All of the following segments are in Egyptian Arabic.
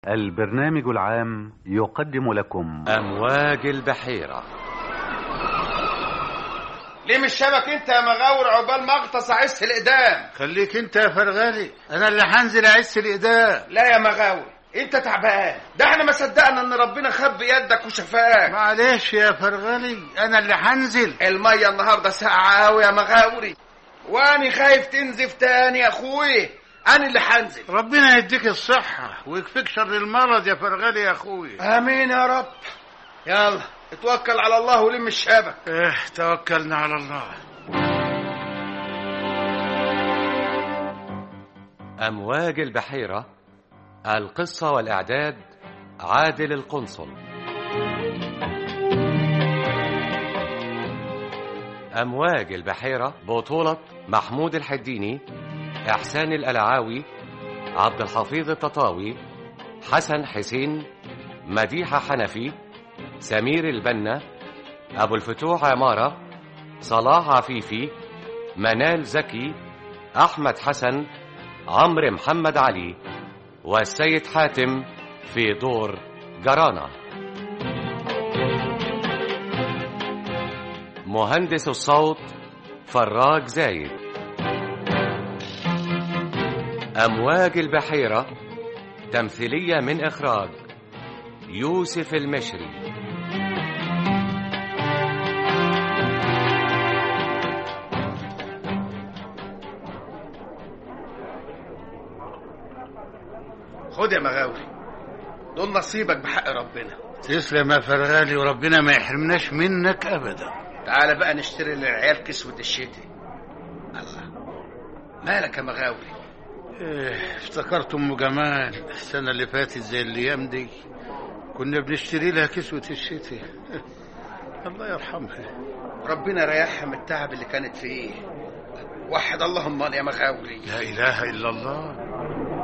البرنامج العام يقدم لكم أمواج البحيرة ليه مش شبك انت يا مغاور عقبال ما اغطس اعس الاقدام خليك انت يا فرغالي انا اللي هنزل اعس الاقدام لا يا مغاور انت تعبان ده احنا ما صدقنا ان ربنا خبي يدك وشفاك معلش يا فرغالي انا اللي هنزل الميه النهارده ساقعه قوي يا مغاوري واني خايف تنزف تاني يا اخوي انا اللي هنزل ربنا يديك الصحة ويكفيك شر المرض يا فرغالي يا اخوي امين يا رب يلا اتوكل على الله ولم الشبك اه توكلنا على الله أمواج البحيرة القصة والإعداد عادل القنصل أمواج البحيرة بطولة محمود الحديني إحسان الألعاوي عبد الحفيظ التطاوي حسن حسين مديحة حنفي سمير البنا أبو الفتوح عمارة صلاح عفيفي منال زكي أحمد حسن عمرو محمد علي والسيد حاتم في دور جرانا مهندس الصوت فراج زايد أمواج البحيرة تمثيلية من إخراج يوسف المشري خد يا مغاوري دول نصيبك بحق ربنا تسلم يا فرغالي وربنا ما يحرمناش منك ابدا تعال بقى نشتري للعيال كسوة الشتاء الله مالك يا مغاوري اه افتكرت ام جمال السنة اللي فاتت زي الايام دي كنا بنشتري لها كسوة الشتاء الله يرحمها ربنا ريحها من التعب اللي كانت فيه وحد اللهم يا مغاوري لا اله الا الله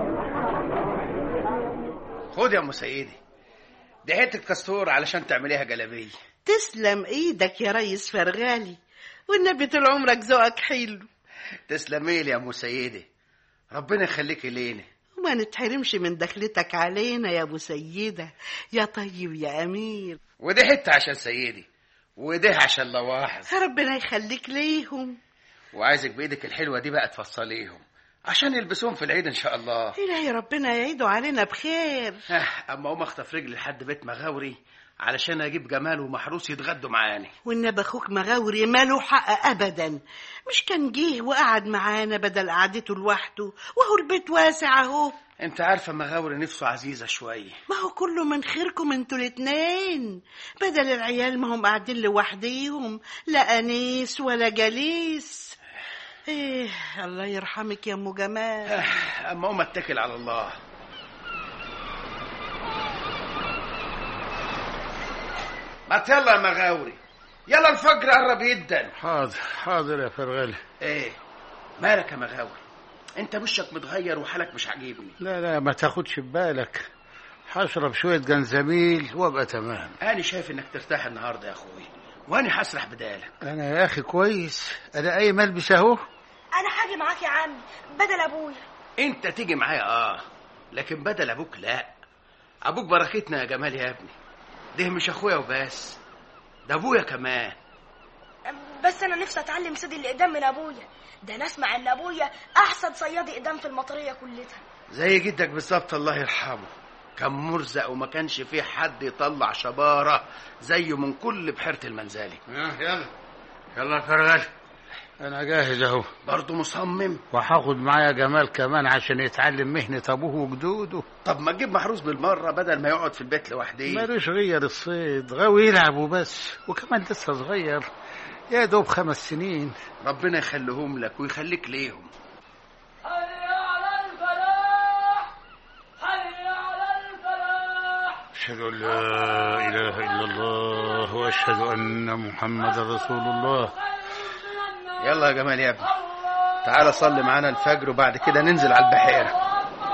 خد يا ام سيدي دي حته كستور علشان تعمليها جلابيه تسلم ايدك يا ريس فرغالي والنبي طول عمرك ذوقك حلو تسلمي لي يا ام سيدي ربنا يخليكي لينا وما نتحرمش من دخلتك علينا يا ابو سيده يا طيب يا امير ودي حته عشان سيدي ودي عشان لواحظ ربنا يخليك ليهم وعايزك بايدك الحلوه دي بقى تفصليهم عشان يلبسوهم في العيد ان شاء الله الهي ربنا يعيدوا علينا بخير آه، اما اقوم اخطف رجلي لحد بيت مغاوري علشان اجيب جمال ومحروس يتغدوا معاني والنبي اخوك مغاوري ماله حق ابدا مش كان جه وقعد معانا بدل قعدته لوحده وهو البيت واسع اهو انت عارفه مغاوري نفسه عزيزه شويه ما هو كله من خيركم انتوا الاتنين بدل العيال ما هم قاعدين لوحديهم لا انيس ولا جليس ايه الله يرحمك يا ام جمال آه، اما اقوم اتكل على الله ما يلا يا مغاوري يلا الفجر قرب جدا حاضر حاضر يا فرغالي ايه مالك يا مغاوري انت وشك متغير وحالك مش عاجبني لا لا ما تاخدش ببالك هشرب شوية جنزبيل وابقى تمام انا شايف انك ترتاح النهارده يا اخوي وانا هسرح بدالك انا يا اخي كويس انا اي ملبس اهو انا حاجه معاك يا عمي بدل ابويا انت تيجي معايا اه لكن بدل ابوك لا ابوك بركتنا يا جمال يا ابني ده مش اخويا وبس ده ابويا كمان بس انا نفسي اتعلم صيد الاقدام من ابويا ده انا اسمع ان ابويا احسن صياد اقدام في المطريه كلها زي جدك بالظبط الله يرحمه كان مرزق وما كانش فيه حد يطلع شبارة زيه من كل بحيرة المنزلي يلا يلا يا فرغالي انا جاهز اهو برضه مصمم وهاخد معايا جمال كمان عشان يتعلم مهنة ابوه وجدوده طب ما تجيب محروس بالمرة بدل ما يقعد في البيت لوحده مالوش غير الصيد غاوي يلعب وبس وكمان لسه صغير يا دوب خمس سنين ربنا يخليهم لك ويخليك ليهم حي على الفلاح حي على الفلاح أشهد أن لا إله إلا الله وأشهد أن محمد رسول الله يلا يا جمال يا ابني تعالى صلي معانا الفجر وبعد كده ننزل على البحيرة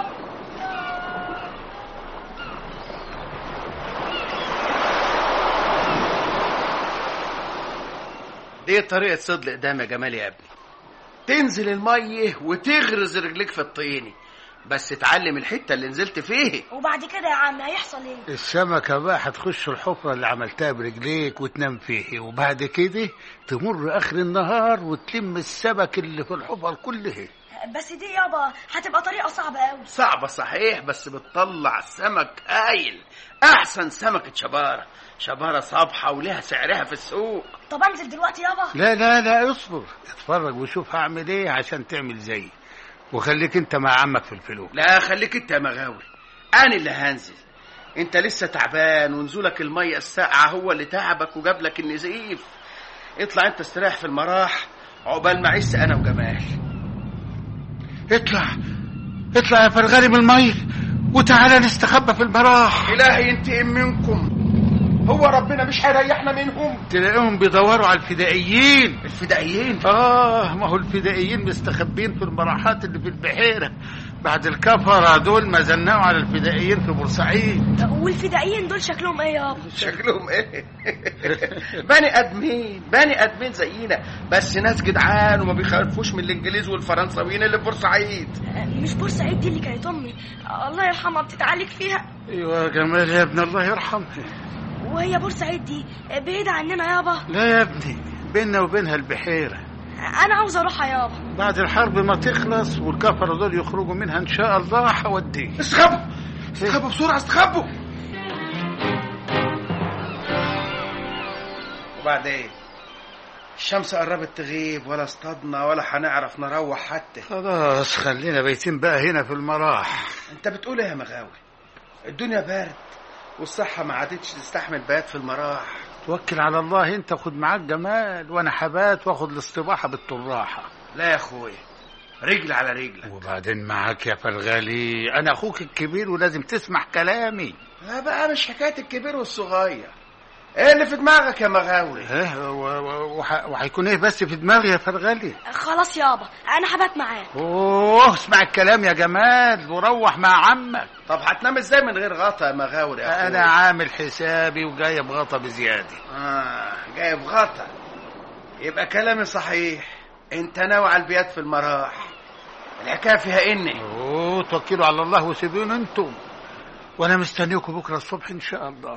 دي طريقة صيد الإقدام يا جمال يا ابني تنزل المية وتغرز رجليك في الطين بس اتعلم الحته اللي نزلت فيه وبعد كده يا عم هيحصل ايه السمكة بقى هتخش الحفرة اللي عملتها برجليك وتنام فيه وبعد كده تمر آخر النهار وتلم السمك اللي في الحفر كله بس دي يابا هتبقى طريقه صعبه قوي صعبه صحيح بس بتطلع سمك هايل احسن سمكه شباره شباره صابحه ولها سعرها في السوق طب انزل دلوقتي يابا لا لا لا اصبر اتفرج وشوف هعمل ايه عشان تعمل زيي وخليك انت مع عمك في الفلوس لا خليك انت يا مغاوي انا اللي هنزل انت لسه تعبان ونزولك الميه الساقعه هو اللي تعبك وجاب لك النزيف اطلع انت استريح في المراح عقبال ما اعيش انا وجمال اطلع اطلع يا فرغالي من المية وتعالى نستخبى في المراح الهي ينتقم منكم هو ربنا مش هيريحنا منهم تلاقيهم بيدوروا على الفدائيين الفدائيين اه ما هو الفدائيين مستخبين في المراحات اللي في البحيرة بعد الكفرة دول ما زنقوا على الفدائيين في بورسعيد والفدائيين دول شكلهم ايه يابا شكلهم ايه بني ادمين بني ادمين زينا بس ناس جدعان وما بيخافوش من الانجليز والفرنساويين اللي في بورسعيد مش بورسعيد دي اللي كانت امي الله يرحمها بتتعالج فيها ايوه يا جمال يا ابن الله يرحمه وهي بورسعيد دي بعيدة عننا يابا لا يا ابني بيننا وبينها البحيرة انا عاوز اروحها يابا بعد الحرب ما تخلص والكفرة دول يخرجوا منها ان شاء الله هوديك استخبوا استخبوا بسرعه استخبوا وبعدين الشمس قربت تغيب ولا اصطادنا ولا هنعرف نروح حتى خلاص خلينا بيتين بقى هنا في المراح انت بتقول ايه يا مغاوي الدنيا برد والصحة ما عادتش تستحمل بيات في المراح توكل على الله انت خد معاك جمال وانا حبات واخد الاستباحة بالطراحة لا يا اخويا رجل على رجلك وبعدين معاك يا فرغالي انا اخوك الكبير ولازم تسمع كلامي لا بقى مش حكاية الكبير والصغير ايه اللي في دماغك يا مغاوي اه و- و- وح- وهيكون ايه بس في دماغي يا فرغالي خلاص يابا انا هبات معاك اوه اسمع الكلام يا جمال وروح مع عمك طب هتنام ازاي من غير غطا يا مغاوري يا أخويا؟ انا عامل حسابي وجايب غطا بزياده آه جايب غطا يبقى كلامي صحيح انت ناوي على البيات في المراح الحكايه فيها اني اوه توكلوا على الله وسيبوني انتم وانا مستنيكم بكره الصبح ان شاء الله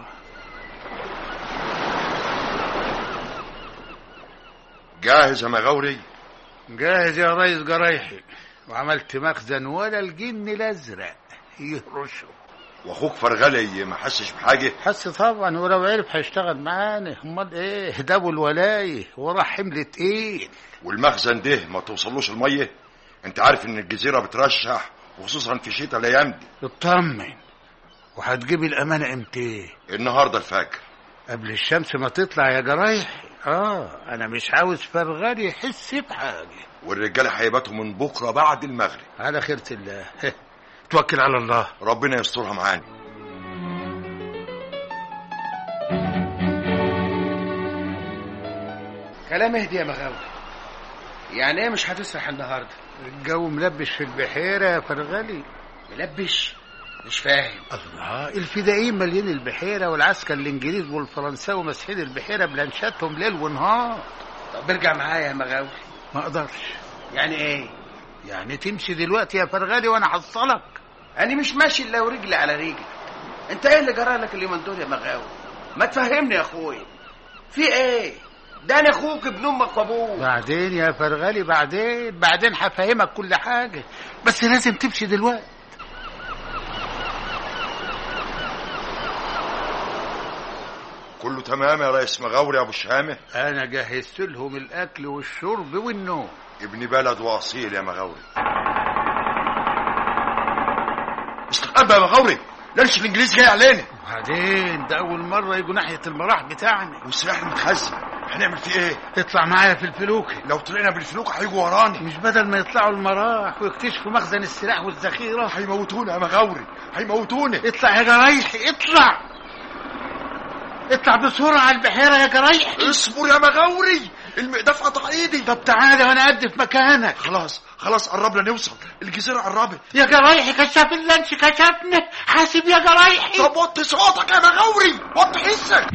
جاهز يا مغاوري جاهز يا ريس جرايحي وعملت مخزن ولا الجن الازرق يهرشه واخوك فرغلي ما حسش بحاجه حس طبعا ولو عرف هيشتغل معانا امال ايه ده ابو الولايه وراه حمل تقيل والمخزن ده ما توصلوش الميه انت عارف ان الجزيره بترشح وخصوصا في شتاء الايام دي اطمن وهتجيب الامانه امتى النهارده الفجر قبل الشمس ما تطلع يا جرايح اه انا مش عاوز فرغال يحس بحاجه والرجاله هيباتوا من بكره بعد المغرب على خيرة الله توكل على الله ربنا يسترها معانا كلام اهدي يا مغاوري يعني ايه مش هتسرح النهارده الجو ملبش في البحيره يا فرغلي ملبش مش فاهم الله الفدائيين مالين البحيره والعسكر الانجليز والفرنساوي ماسحين البحيره بلانشاتهم ليل ونهار طب ارجع معايا يا مغاوري ما اقدرش يعني ايه يعني تمشي دلوقتي يا فرغلي وانا حصلك انا مش ماشي الا ورجلي على رجلي انت ايه اللي جرى لك اليومين دول يا مغاوري ما تفهمني يا اخويا في ايه ده انا اخوك ابن امك وابوك بعدين يا فرغلي بعدين بعدين هفهمك كل حاجه بس لازم تمشي دلوقتي كله تمام يا ريس مغاوري يا ابو الشهامه انا جهزت لهم الاكل والشرب والنوم ابن بلد واصيل يا مغاوري استقبل يا مغاوري لانش الانجليز جاي علينا وبعدين ده اول مره يجوا ناحيه المراح بتاعنا والسلاح المتخزن هنعمل فيه ايه اطلع معايا في الفلوكه لو طلعنا بالفلوك هيجوا ورانا مش بدل ما يطلعوا المراح ويكتشفوا مخزن السلاح والذخيره هيموتونا يا مغاوري هيموتونا اطلع يا جرايحي اطلع اطلع بسرعه على البحيره يا جرايحي اصبر يا مغاوري المقداف قطع ايدي طب تعالى وانا قد في مكانك خلاص خلاص قربنا نوصل الجزيره قربت يا جرايحي كشف اللانش كشفنا حاسب يا جرايحي طب وطي صوتك يا مغاوري وطي حسك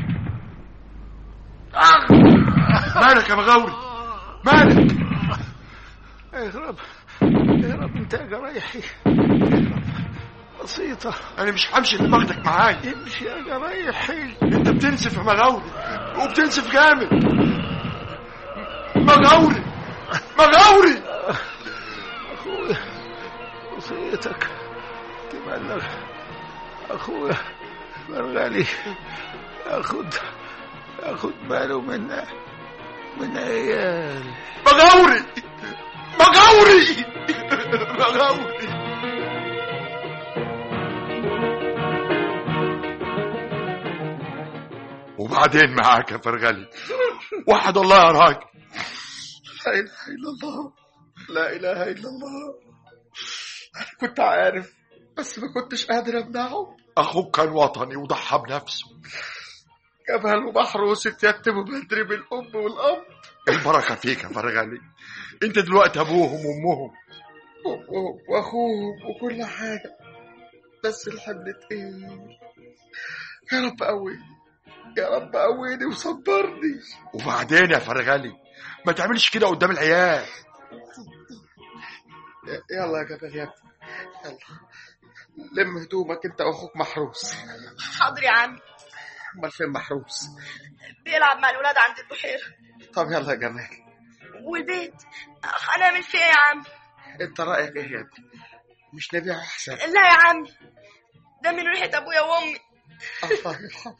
مالك يا مغاوري مالك اهرب اهرب انت يا جرايحي بسيطة انا مش همشي دماغك معايا امشي يا جرايحي انت بتنسف يا مغاوري وبتنسف جامد مغاوري مغاوري اخويا وصيتك تبلغ اخويا مرغلي ياخد ياخد باله من من عيال مغاوري مغاوري مغاوري وبعدين معاك يا فرغلي وحد الله يا راجل لا اله الا الله لا اله الا الله انا كنت عارف بس ما كنتش قادر امنعه اخوك كان وطني وضحى بنفسه جبل ومحروس اتيتموا بدري بالام والاب البركه فيك يا فرغلي انت دلوقتي ابوهم وامهم امهم واخوهم وكل حاجه بس الحمل تقيل يا رب قويني يا رب قويني وصبرني وبعدين يا فرغلي ما تعملش كده قدام العيال يلا يا جبل يا ابني يلا لم هدومك انت واخوك محروس حاضر يا عم امال فين محروس بيلعب مع الولاد عند البحيرة طب يلا يا جمال والبيت هنعمل فيه ايه يا عم انت رايك ايه يا ابني مش نبيعه احسن لا يا عم ده من ريحة ابويا وامي الله يرحمه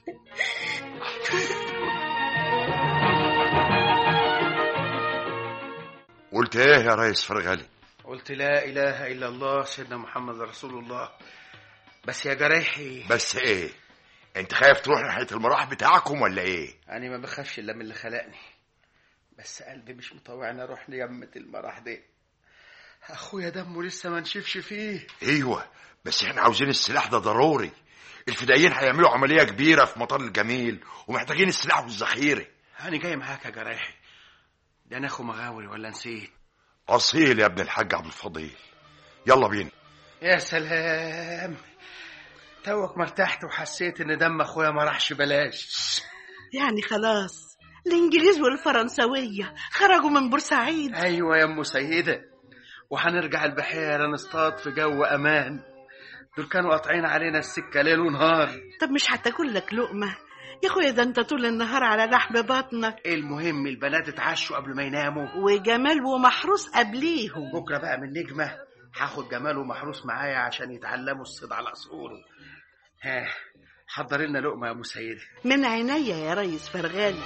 قلت ايه يا ريس فرغلي قلت لا اله الا الله سيدنا محمد رسول الله بس يا جرايحي بس ايه انت خايف تروح ناحيه المراح بتاعكم ولا ايه انا ما بخافش الا من اللي خلقني بس قلبي مش مطوعني اروح ليمة المراح دي اخويا دمه لسه ما نشفش فيه ايوه بس احنا عاوزين السلاح ده ضروري الفدائيين هيعملوا عمليه كبيره في مطار الجميل ومحتاجين السلاح والذخيره انا جاي معاك يا جرايحي ده انا اخو مغاوري ولا نسيت اصيل يا ابن الحاج عبد الفضيل يلا بينا يا سلام توك ما ارتحت وحسيت ان دم اخويا ما راحش بلاش يعني خلاص الانجليز والفرنسويه خرجوا من بورسعيد ايوه يا ام سيده وهنرجع البحيره نصطاد في جو امان دول كانوا قاطعين علينا السكه ليل ونهار طب مش هتاكل لك لقمه يا اخويا ده انت طول النهار على لحم بطنك المهم البنات اتعشوا قبل ما يناموا وجمال ومحروس قبليهم بكره بقى من نجمه هاخد جمال ومحروس معايا عشان يتعلموا الصيد على اصوله ها حضر لنا لقمه يا ابو سيده من عينيا يا ريس فرغالي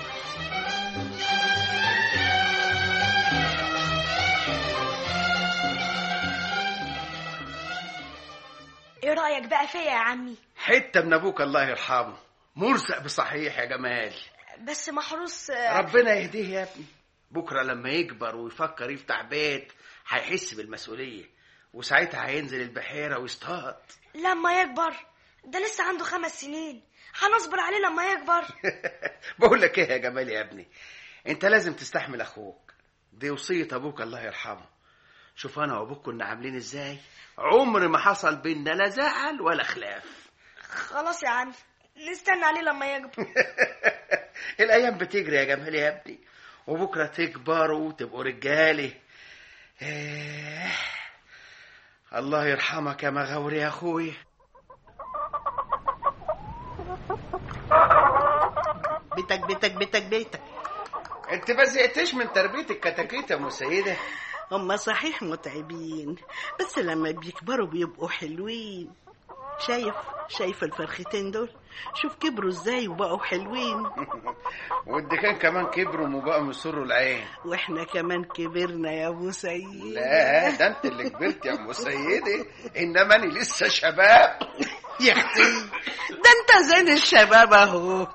ايه رأيك بقى فيا يا عمي حته من ابوك الله يرحمه مرزق بصحيح يا جمال بس محروس آه، ربنا يهديه يا ابني بكره لما يكبر ويفكر يفتح بيت هيحس بالمسؤوليه وساعتها هينزل البحيره ويصطاد لما يكبر ده لسه عنده خمس سنين هنصبر عليه لما يكبر بقول لك ايه يا جمال يا ابني انت لازم تستحمل اخوك دي وصيه ابوك الله يرحمه شوف انا وابوك كنا عاملين ازاي عمر ما حصل بينا لا زعل ولا خلاف خلاص يا عم نستنى عليه لما يكبر الايام بتجري يا جمال يا ابني وبكره تكبروا وتبقوا رجاله إيه. الله يرحمك يا مغاوري يا اخوي بيتك بيتك بيتك بيتك انت ما زهقتش من تربيه الكتاكيت يا ام سيده هم صحيح متعبين بس لما بيكبروا بيبقوا حلوين شايف شايف الفرختين دول شوف كبروا ازاي وبقوا حلوين والدكان كمان كبروا وبقوا مسروا العين واحنا كمان كبرنا يا ابو سيد لا ده انت اللي كبرت يا ام سيده انما انا لسه شباب يا اختي ده انت زين الشباب اهو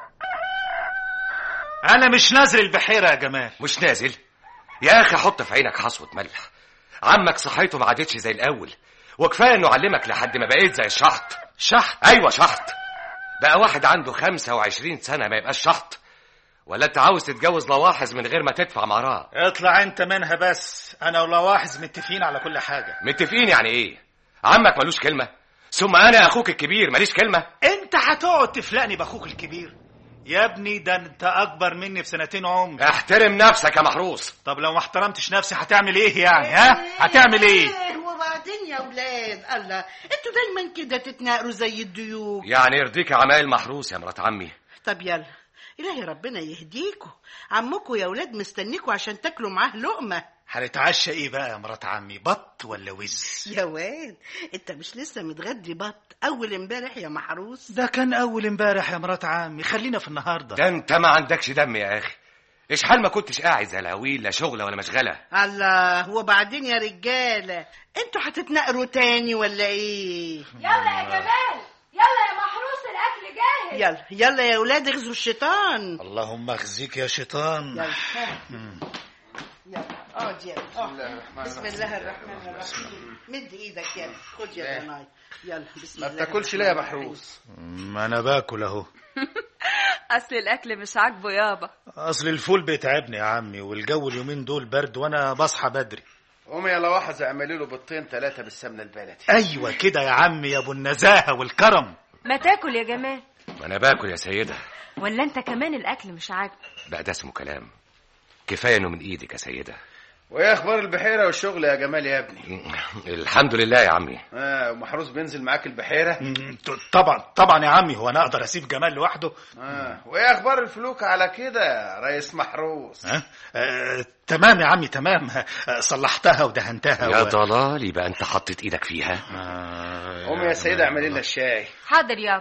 انا مش نازل البحيره يا جمال مش نازل يا اخي حط في عينك حصوة ملح عمك صحيته ما عادتش زي الاول وكفايه انه علمك لحد ما بقيت زي الشحط شحت ايوه شحط بقى واحد عنده 25 سنه ما يبقاش شحط ولا انت عاوز تتجوز لواحظ من غير ما تدفع مراه اطلع انت منها بس انا ولواحظ متفقين على كل حاجه متفقين يعني ايه عمك ملوش كلمه ثم انا اخوك الكبير ماليش كلمه انت هتقعد تفلقني باخوك الكبير يا ابني ده انت اكبر مني بسنتين عمر احترم نفسك يا محروس طب لو ما احترمتش نفسي هتعمل ايه يعني ها هتعمل ايه وبعدين وبعدين يا ولاد الله انتوا دايما كده تتناقروا زي الديوك يعني يرضيك عمايل محروس يا مرات عمي طب يلا إلهي ربنا يهديكوا عمكوا يا ولاد مستنيكوا عشان تاكلوا معاه لقمة هنتعشى ايه بقى يا مرات عمي بط ولا وز يا واد انت مش لسه متغدي بط اول امبارح يا محروس ده كان اول امبارح يا مرات عمي خلينا في النهارده ده انت ما عندكش دم يا اخي ايش حال ما كنتش قاعد زي الهويل لا شغله ولا مشغله الله وبعدين يا رجالة انتوا هتتنقروا تاني ولا ايه يلا يا جمال يلا يا محروس الاكل جاهز يلا يلا يا ولاد اغزوا الشيطان اللهم اخزيك يا شيطان يلا ها. يلا اقعد يلا اقعد. بسم الله الرحمن الرحيم مد ايدك يلا خد يا ضناي يلا بسم ما الله بتاكلش ليه يا الرحمن الرحيم. محروس ما انا باكل اهو اصل الاكل مش عاجبه يابا اصل الفول بيتعبني يا عمي والجو اليومين دول برد وانا بصحى بدري قومي يا لواحظ اعملي له بيضتين ثلاثه بالسمنه البلدي ايوه كده يا عمي يا ابو النزاهه والكرم ما تاكل يا جمال ما انا باكل يا سيده ولا انت كمان الاكل مش عاجبك بقى ده اسمه كلام كفايه انه من ايدك يا سيده وايه اخبار البحيره والشغل يا جمال يا ابني الحمد لله يا عمي اه ومحروس بينزل معاك البحيره مم، طبعا طبعا يا عمي هو انا اقدر اسيب جمال لوحده اه وايه اخبار الفلوك على كده يا ريس محروس ها آه تمام يا عمي تمام آه صلحتها ودهنتها يا و... ضلال يبقى انت حطيت ايدك فيها آه قومي يا سيده اعملي لنا الشاي حاضر يابا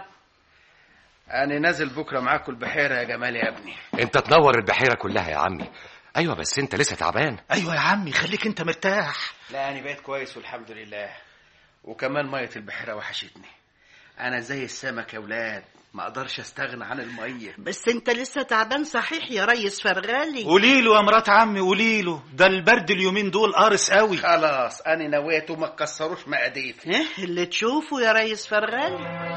انا نازل بكره معاكم البحيره يا جمال يا ابني انت تنور البحيره كلها يا عمي ايوه بس انت لسه تعبان ايوه يا عمي خليك انت مرتاح لا انا بقيت كويس والحمد لله وكمان ميه البحيره وحشتني انا زي السمك يا ولاد ما اقدرش استغنى عن الميه بس انت لسه تعبان صحيح يا ريس فرغالي قولي له يا مرات عمي قولي له ده البرد اليومين دول قارس قوي خلاص انا نويت وما تكسروش مقاديفي ايه اللي تشوفه يا ريس فرغالي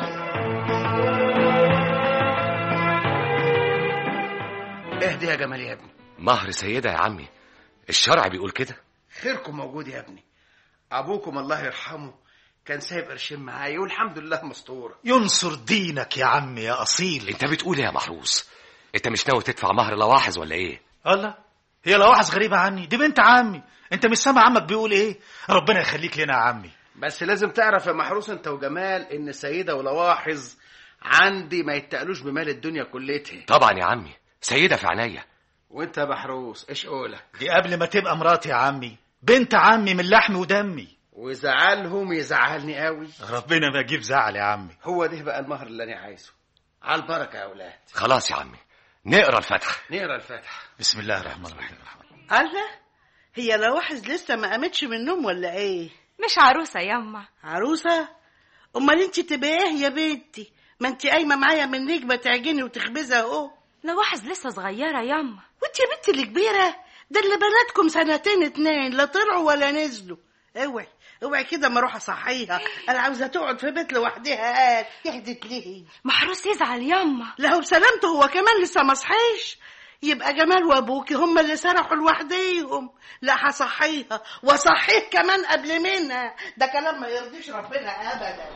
اهدي يا جمال يا ابني مهر سيده يا عمي الشرع بيقول كده خيركم موجود يا ابني ابوكم الله يرحمه كان سايب قرشين معايا والحمد لله مستوره ينصر دينك يا عمي يا اصيل انت بتقول ايه يا محروس انت مش ناوي تدفع مهر لواحظ ولا ايه الله هي لواحظ غريبة عني دي بنت عمي انت مش سامع عمك بيقول ايه ربنا يخليك لنا يا عمي بس لازم تعرف يا محروس انت وجمال ان سيده ولواحظ عندي ما يتقلوش بمال الدنيا كلتها طبعا يا عمي سيده في عينيا وانت يا محروس ايش قولك دي قبل ما تبقى مراتي يا عمي بنت عمي من لحمي ودمي وزعلهم يزعلني قوي ربنا ما يجيب زعل يا عمي هو ده بقى المهر اللي انا عايزه على البركه يا اولاد خلاص يا عمي نقرا الفاتحه نقرا الفاتحه بسم الله الرحمن الرحيم الله هي لواحظ لسه ما قامتش من النوم ولا ايه مش عروسه ياما عروسه امال انت تبقى ايه يا بنتي ما انت قايمه معايا من نجمه تعجني وتخبزها اهو لواحظ لسه صغيره ياما وانت يا بنتي اللي كبيره ده اللي بناتكم سنتين اتنين لا طلعوا ولا نزلوا اوعي اوعي كده ما اروح اصحيها انا عاوزه تقعد في بيت لوحدها قال يهدت ليه محروس يزعل ياما لا هو بسلامته هو كمان لسه ما صحيش يبقى جمال وابوكي هم اللي سرحوا لوحديهم لا هصحيها واصحيه كمان قبل منها ده كلام ما يرضيش ربنا ابدا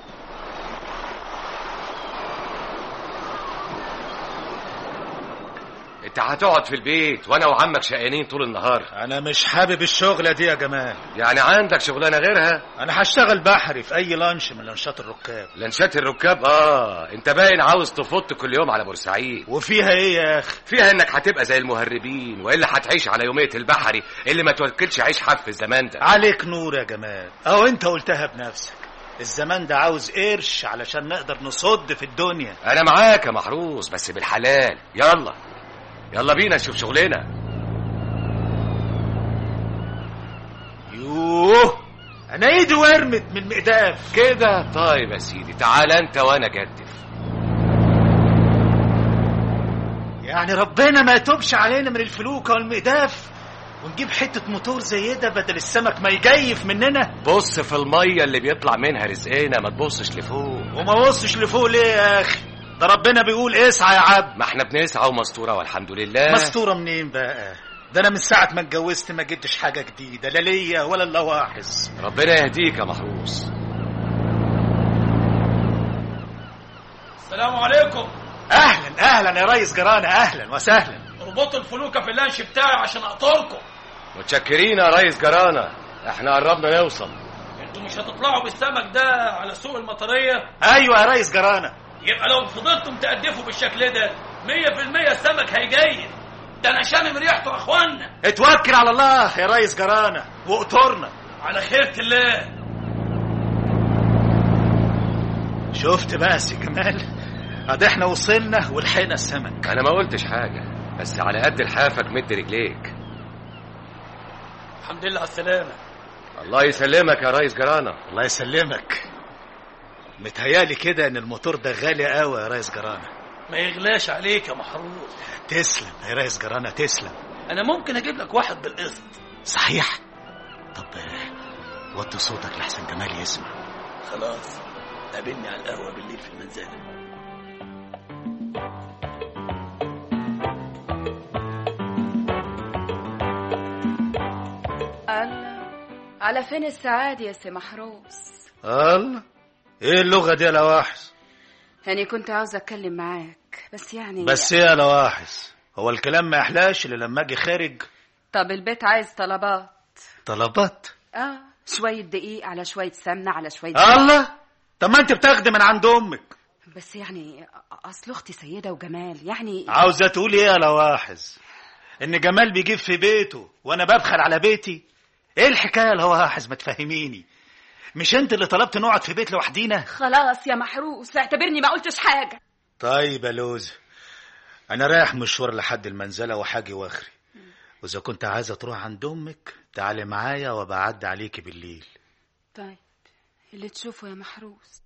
انت هتقعد في البيت وانا وعمك شقيانين طول النهار انا مش حابب الشغله دي يا جمال يعني عندك شغلانه غيرها انا هشتغل بحري في اي لانش من لانشات الركاب لانشات الركاب اه انت باين عاوز تفط كل يوم على بورسعيد وفيها ايه يا اخي فيها انك هتبقى زي المهربين والا هتعيش على يوميه البحري اللي ما توكلش عيش حف في الزمان ده عليك نور يا جمال او انت قلتها بنفسك الزمان ده عاوز قرش علشان نقدر نصد في الدنيا انا معاك يا محروس بس بالحلال يلا يلا بينا نشوف شغلنا يوه انا ايدي ورمت من مقداف كده طيب يا سيدي تعال انت وانا جدف يعني ربنا ما يتوبش علينا من الفلوكه والمقداف ونجيب حته موتور زي ده بدل السمك ما يجيف مننا بص في الميه اللي بيطلع منها رزقنا ما تبصش لفوق وما بصش لفوق ليه يا اخي ده ربنا بيقول اسعى يا عبد ما احنا بنسعى ومستوره والحمد لله مستوره منين بقى ده انا من ساعه ما اتجوزت ما جبتش حاجه جديده لا ليا ولا اللواحظ ربنا يهديك يا محروس السلام عليكم اهلا اهلا يا ريس جرانه اهلا وسهلا اربطوا الفلوكه في اللانش بتاعي عشان اقطركم متشكرين يا ريس جرانا احنا قربنا نوصل انتوا مش هتطلعوا بالسمك ده على سوق المطريه ايوه يا ريس جرانا يبقى لو فضلتم تقدفوا بالشكل ده 100% السمك هيجيد ده انا شامم ريحته يا اخوانا اتوكل على الله يا ريس جرانا واقطرنا على خيرة الله شفت بقى يا سي جمال ادي احنا وصلنا ولحقنا السمك انا ما قلتش حاجه بس على قد لحافك مد رجليك الحمد لله على السلامه الله يسلمك يا ريس جرانا الله يسلمك متهيالي كده ان الموتور ده غالي قوي يا ريس جرانا ما يغلاش عليك يا محروس تسلم يا ريس جرانا تسلم انا ممكن اجيب لك واحد بالقسط صحيح طب آه، وطي صوتك لحسن جمال يسمع خلاص قابلني على القهوه بالليل في المنزله الله على فين السعادة يا سي محروس الله ايه اللغه دي يا لواحظ يعني كنت عاوزة أتكلم معاك بس يعني بس ايه يا لواحظ هو الكلام ما يحلاش الا لما اجي خارج طب البيت عايز طلبات طلبات اه شوية دقيق على شوية سمنة على شوية الله طب ما انت بتاخدي من عند امك بس يعني أصل أختي سيدة وجمال يعني عاوزه تقولي ايه يا لواحظ ان جمال بيجيب في بيته وانا ببخل على بيتي ايه الحكايه يا لواحظ ما تفهميني مش انت اللي طلبت نقعد في بيت لوحدينا خلاص يا محروس اعتبرني ما قلتش حاجة طيب يا لوز انا رايح مشوار لحد المنزله وحاجي واخري واذا كنت عايزه تروح عند امك تعالي معايا وبعد عليكي بالليل طيب اللي تشوفه يا محروس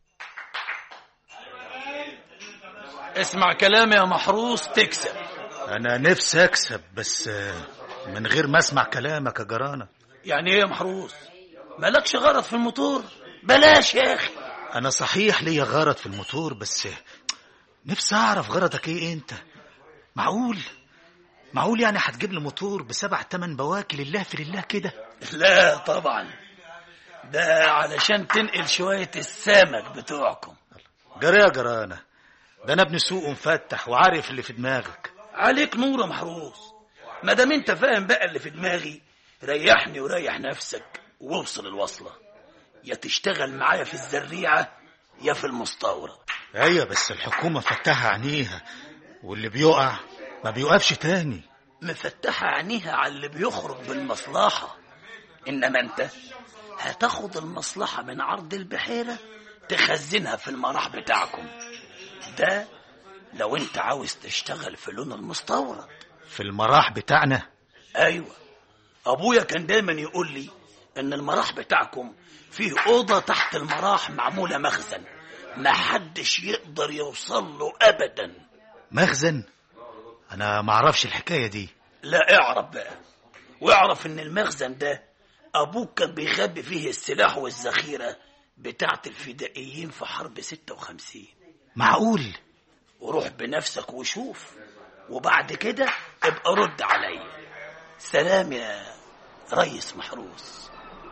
اسمع كلامي يا محروس تكسب انا نفسي اكسب بس آه، من غير ما اسمع كلامك يا جرانه يعني ايه يا محروس مالكش غرض في الموتور بلاش يا اخي انا صحيح ليا غرض في الموتور بس نفسي اعرف غرضك ايه انت معقول معقول يعني هتجيب لي موتور بسبع تمن بواكي لله في لله كده لا طبعا ده علشان تنقل شوية السمك بتوعكم جرى يا جرانه ده انا ابن سوق مفتح وعارف اللي في دماغك عليك نور يا محروس ما دام انت فاهم بقى اللي في دماغي ريحني وريح نفسك واوصل الوصلة يا تشتغل معايا في الزريعة يا في المستورد ايوه بس الحكومه فتحها عينيها واللي بيقع ما بيوقفش تاني مفتحة عينيها على اللي بيخرج بالمصلحة إنما أنت هتاخد المصلحة من عرض البحيرة تخزنها في المراح بتاعكم ده لو أنت عاوز تشتغل في لون المستورد في المراح بتاعنا أيوة أبويا كان دايما يقول لي إن المراح بتاعكم فيه أوضة تحت المراح معمولة مخزن ما حدش يقدر يوصل له أبدا مخزن انا ما اعرفش الحكايه دي لا اعرف بقى واعرف ان المخزن ده ابوك كان بيخبي فيه السلاح والذخيرة بتاعت الفدائيين في حرب 56 معقول وروح بنفسك وشوف وبعد كده ابقى رد عليا سلام يا ريس محروس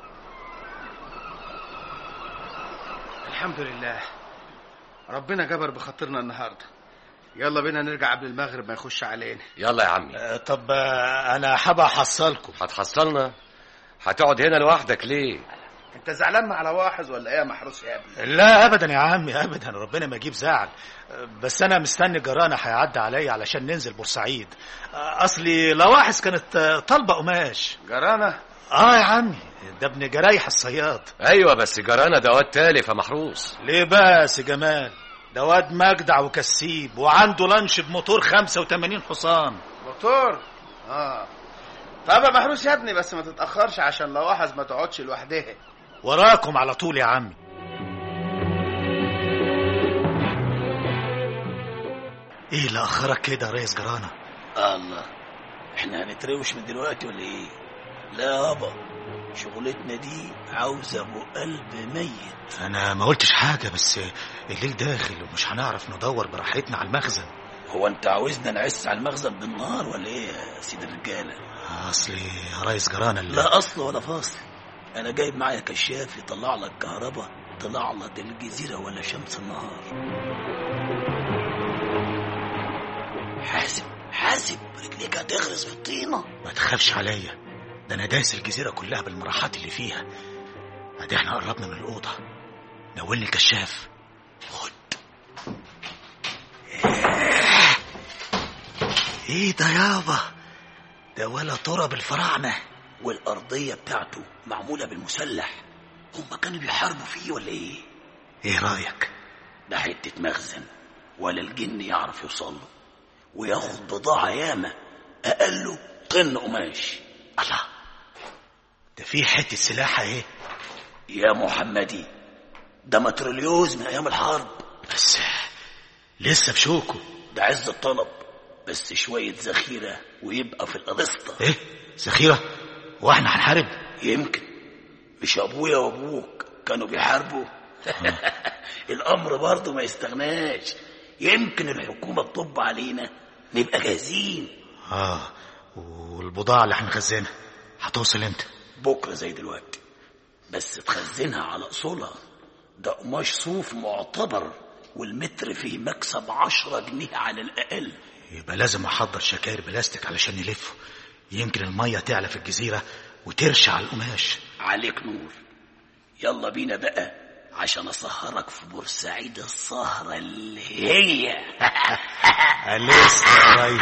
الحمد لله ربنا جبر بخاطرنا النهارده يلا بينا نرجع قبل المغرب ما يخش علينا يلا يا عمي آه، طب آه، انا هبقى احصلكم هتحصلنا هتقعد هنا لوحدك ليه انت زعلان مع لواحظ ولا ايه يا محروس يا ابني لا ابدا يا عمي ابدا ربنا ما يجيب زعل بس انا مستني جرانه هيعدي عليا علشان ننزل بورسعيد اصلي لواحظ كانت طالبه قماش جرانه اه يا عمي ده ابن جرايح الصياد ايوه بس جرانا دوات تالف يا محروس ليه بقى يا سي جمال ده واد مجدع وكسيب وعنده لانش بموتور 85 حصان موتور اه طب يا محروس يا ابني بس ما تتاخرش عشان لواحظ ما تقعدش لوحدها وراكم على طول يا عمي ايه اللي اخرك كده يا ريس جرانه الله احنا هنتروش من دلوقتي ولا ايه لا يابا شغلتنا دي عاوزة ابو قلب ميت انا ما قلتش حاجه بس الليل داخل ومش هنعرف ندور براحتنا على المخزن هو انت عاوزنا نعس على المخزن بالنهار ولا ايه يا سيد الرجاله اصلي يا ريس جرانه اللي لا اصل ولا فاصل انا جايب معايا كشاف يطلع لك كهرباء طلع لك الجزيره ولا شمس النهار حاسب حاسب رجليك هتغرز في الطينه ما تخافش عليا ده انا داس الجزيره كلها بالمراحات اللي فيها ادي احنا قربنا من الاوضه نولني الكشاف خد ايه ده يابا ده ولا ترى بالفراعنه والأرضية بتاعته معمولة بالمسلح هم كانوا بيحاربوا فيه ولا ايه ايه رايك ده حتة مخزن ولا الجن يعرف يوصل له وياخد بضاعة ياما أقله طن قماش الله ده في حته سلاح اهي يا محمدي ده متروليوز من أيام الحرب بس لسه بشوكه ده عز الطلب بس شوية ذخيرة ويبقى في القسطة ايه ذخيره واحنا هنحارب يمكن مش أبويا وأبوك كانوا بيحاربوا الأمر برضه ما يستغناش يمكن الحكومة تطب علينا نبقى جاهزين اه والبضاعه اللي هنخزنها هتوصل امتى بكرة زي دلوقتي بس تخزنها على أصولها ده قماش صوف معتبر والمتر فيه مكسب عشرة جنيه على الأقل يبقى لازم احضر شكاير بلاستيك علشان نلفه يمكن الميه تعلى في الجزيره وترشع على القماش عليك نور يلا بينا بقى عشان أسهرك في بورسعيد السهرة اللي هي لسه يا ريس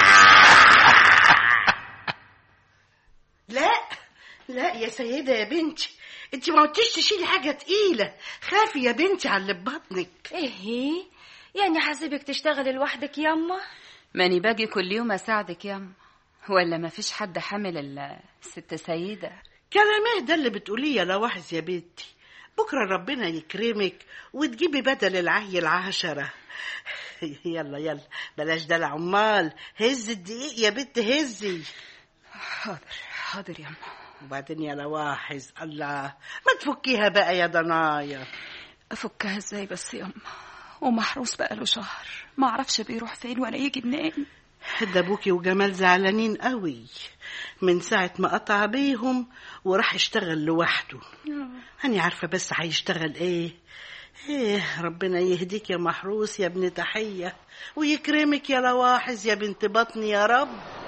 لا لا يا سيدة يا بنتي انت ما قلتيش تشيلي حاجة تقيلة خافي يا بنتي على اللي ببطنك ايه يعني حاسبك تشتغلي لوحدك ياما ماني باجي كل يوم اساعدك ياما ولا ما فيش حد حامل الا ست سيدة كلام ايه ده اللي بتقوليه يا لواحظ يا بنتي بكرة ربنا يكرمك وتجيبي بدل العيل عشرة يلا يلا بلاش دلع عمال هز الدقيق يا بنت هزي حاضر حاضر ياما وبعدين يا لواحظ الله ما تفكيها بقى يا ضنايا افكها ازاي بس ياما ومحروس بقاله شهر ما اعرفش بيروح فين ولا يجي منين ده ابوكي وجمال زعلانين قوي من ساعة ما قطع بيهم وراح يشتغل لوحده أنا عارفة بس هيشتغل إيه إيه ربنا يهديك يا محروس يا ابن تحية ويكرمك يا لواحظ يا بنت بطني يا رب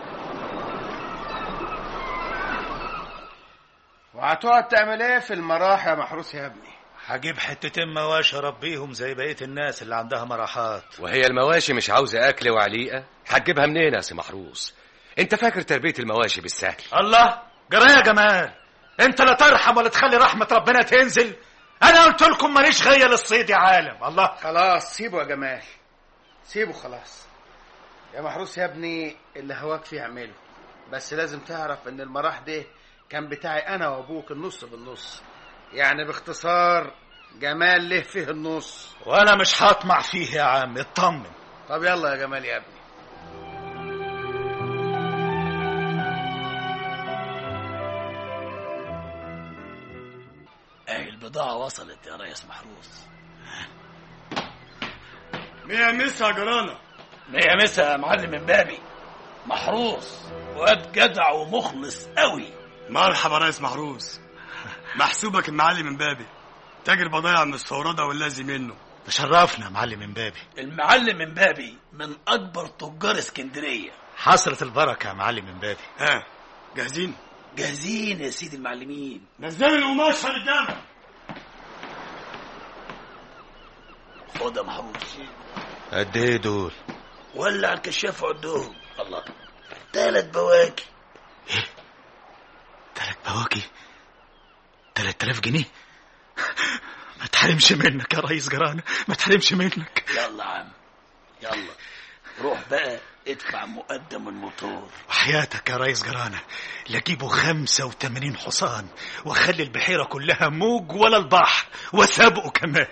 وهتقعد تعمل ايه في المراح يا محروس يا ابني هجيب حتتين مواشي اربيهم زي بقيه الناس اللي عندها مراحات وهي المواشي مش عاوزة أكل وعليقة هتجيبها منين يا سي محروس انت فاكر تربية المواشي بالسهل الله جرى يا جمال انت لا ترحم ولا تخلي رحمه ربنا تنزل انا قلت لكم ماليش غيه للصيد يا عالم الله خلاص سيبه يا جمال سيبه خلاص يا محروس يا ابني اللي هواك فيه اعمله بس لازم تعرف ان المراح ده كان بتاعي انا وابوك النص بالنص يعني باختصار جمال له فيه النص وانا مش هطمع فيه يا عم اطمن طب يلا يا جمال يا ابني اهي البضاعة وصلت يا ريس محروس مية مسا جرانا مية مسا يا معلم امبابي محروس واد جدع ومخلص قوي مرحبا يا ريس محروس محسوبك المعلم امبابي تاجر بضايع من الصورة واللازم منه تشرفنا يا معلم امبابي المعلم امبابي من اكبر تجار اسكندرية حصلت البركه يا معلم امبابي ها جاهزين جاهزين يا سيدي المعلمين نزلوا القماش قدامك خد يا محروس قد ايه دول ولع الكشاف عندهم الله تلات بواكي تلات بواكي تلات تلاف جنيه ما تحرمش منك يا ريس جرانة ما تحرمش منك يلا يا عم يلا روح بقى ادفع مقدم الموتور وحياتك يا ريس جرانة لجيبوا خمسة وثمانين حصان واخلي البحيرة كلها موج ولا البحر وسابقه كمان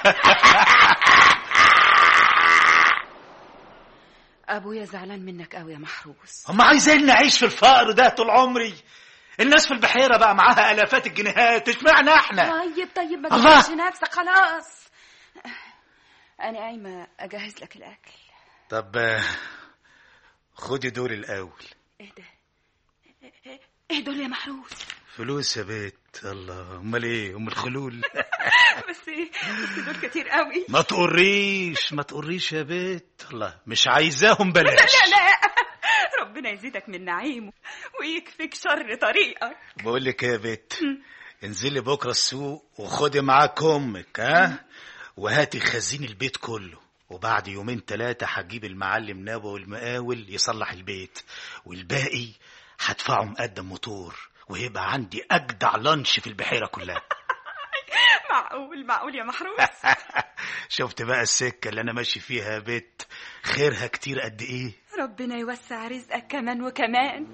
ابويا زعلان منك قوي يا محروس هم عايزين نعيش في الفقر ده طول عمري الناس في البحيرة بقى معاها آلافات الجنيهات اشمعنى احنا طيب طيب ما الله. تزعلش نفسك خلاص انا قايمه اجهز لك الاكل طب آه، خدي دول الأول ايه ده ايه دول يا محروس فلوس يا بيت الله امال ايه ام الخلول بس ايه بس دول كتير قوي ما تقريش ما تقريش يا بيت الله مش عايزاهم لا بلاش لا لا ربنا يزيدك من نعيمه ويكفيك شر طريقك بقول لك إيه يا بيت انزلي بكرة السوق وخدي معاك أمك ها وهاتي خزين البيت كله وبعد يومين ثلاثة هتجيب المعلم نابو المقاول يصلح البيت والباقي هدفعه مقدم موتور ويبقى عندي أجدع لانش في البحيرة كلها معقول معقول يا محروس شفت بقى السكة اللي أنا ماشي فيها يا بت خيرها كتير قد إيه ربنا يوسع رزقك كمان وكمان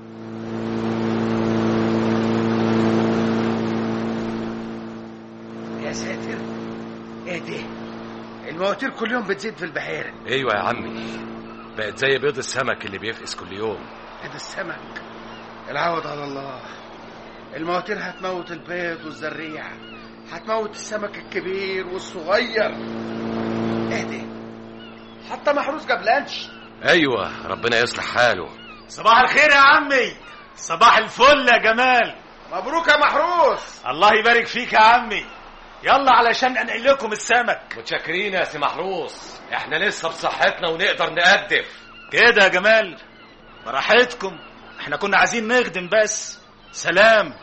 يا ساتر ايه دي المواتير كل يوم بتزيد في البحيرة ايوه يا عمي بقت زي بيض السمك اللي بيفقس كل يوم ده السمك العوض على الله المواتير هتموت البيض والزريع هتموت السمك الكبير والصغير ايه دي حتى محروس جاب لانش ايوه ربنا يصلح حاله صباح الخير يا عمي صباح الفل يا جمال مبروك يا محروس الله يبارك فيك يا عمي يلا علشان انقل لكم السمك متشكرين يا سي محروس احنا لسه بصحتنا ونقدر نقدف كده يا جمال براحتكم احنا كنا عايزين نخدم بس سلام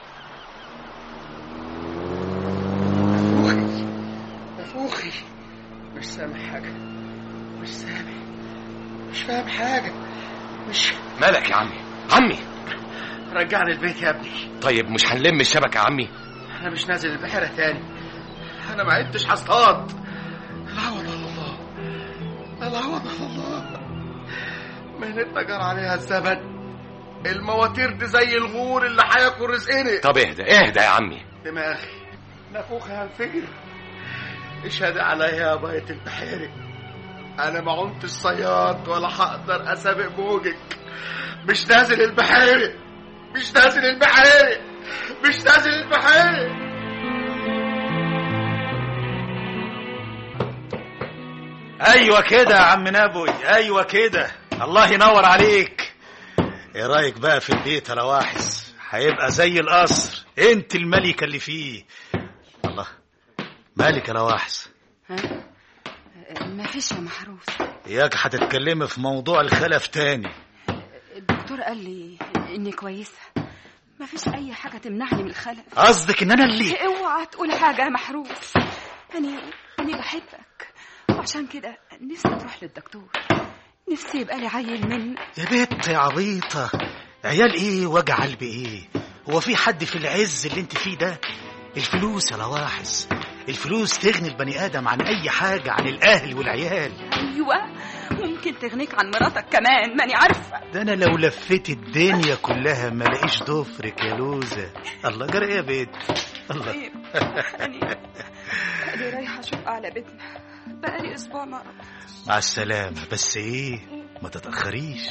نفوخي نفوخي مش سامع حاجة مش سامع مش فاهم حاجة مش مالك يا عمي عمي رجعني البيت يا ابني طيب مش هنلم الشبكة يا عمي انا مش نازل البحيرة تاني انا ما عدتش هصطاد العوض على الله العوض على الله مهنتنا جرى عليها الزمن المواتير دي زي الغور اللي هياكل رزقنا طب اهدى اهدى يا عمي دماغي نفوخي هنفجر اشهد عليا يا بيت البحيرة انا ما عمت الصياد ولا هقدر اسابق موجك مش نازل البحيرة مش نازل البحيرة مش نازل البحيرة ايوه كده يا عم نبوي ايوه كده الله ينور عليك ايه رايك بقى في البيت يا لواحظ هيبقى زي القصر انت الملكه اللي فيه الله مالك يا لواحظ ما فيش يا محروس اياك هتتكلمي في موضوع الخلف تاني الدكتور قال لي اني كويسه ما فيش اي حاجه تمنعني من الخلف قصدك ان انا اللي اوعى تقول حاجه يا محروس انا انا بحبك وعشان كده نفسي تروح للدكتور نفسي يبقى لي عيل منك يا بنت يا عبيطه عيال ايه وجع قلب ايه هو في حد في العز اللي انت فيه ده الفلوس يا لواحظ الفلوس تغني البني ادم عن اي حاجه عن الاهل والعيال ايوه ممكن تغنيك عن مراتك كمان ماني عارفه ده انا لو لفيت الدنيا كلها ما لاقيش ضفرك يا لوزه الله جرى ايه يا بنت الله طيب انا انا رايحه اشوف على بيتنا بقالي اسبوع ما رحتش مع السلامه بس ايه ما تتاخريش